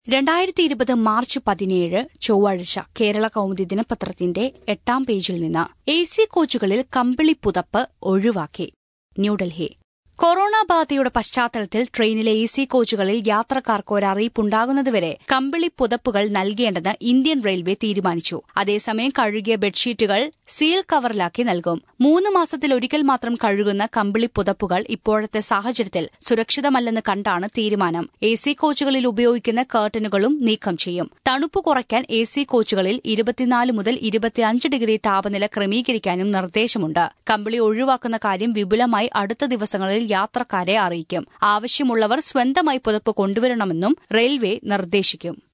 രണ്ടായിരത്തി ഇരുപത് മാർച്ച് പതിനേഴ് ചൊവ്വാഴ്ച കേരള കൌമുദി ദിനപത്രത്തിന്റെ എട്ടാം പേജിൽ നിന്ന് എ സി കോച്ചുകളിൽ കമ്പിളി പുതപ്പ് ഒഴിവാക്കി ന്യൂഡൽഹി കൊറോണ ബാധയുടെ പശ്ചാത്തലത്തിൽ ട്രെയിനിലെ എ സി കോച്ചുകളിൽ യാത്രക്കാർക്ക് ഒരു അറിയിപ്പുണ്ടാകുന്നതുവരെ കമ്പിളി പുതപ്പുകൾ നൽകേണ്ടെന്ന് ഇന്ത്യൻ റെയിൽവേ തീരുമാനിച്ചു അതേസമയം കഴുകിയ ബെഡ്ഷീറ്റുകൾ സീൽ കവറിലാക്കി നൽകും മൂന്ന് മാസത്തിൽ ഒരിക്കൽ മാത്രം കഴുകുന്ന കമ്പിളി പുതപ്പുകൾ ഇപ്പോഴത്തെ സാഹചര്യത്തിൽ സുരക്ഷിതമല്ലെന്ന് കണ്ടാണ് തീരുമാനം എ സി കോച്ചുകളിൽ ഉപയോഗിക്കുന്ന കർട്ടനുകളും നീക്കം ചെയ്യും തണുപ്പ് കുറയ്ക്കാൻ എ സി കോച്ചുകളിൽ ഇരുപത്തിനാല് മുതൽ ഇരുപത്തിയഞ്ച് ഡിഗ്രി താപനില ക്രമീകരിക്കാനും നിർദ്ദേശമുണ്ട് കമ്പിളി ഒഴിവാക്കുന്ന കാര്യം വിപുലമായി അടുത്ത ദിവസങ്ങളിൽ യാത്രക്കാരെ അറിയിക്കും ആവശ്യമുള്ളവർ സ്വന്തമായി പുതപ്പ് കൊണ്ടുവരണമെന്നും റെയിൽവേ നിർദ്ദേശിക്കും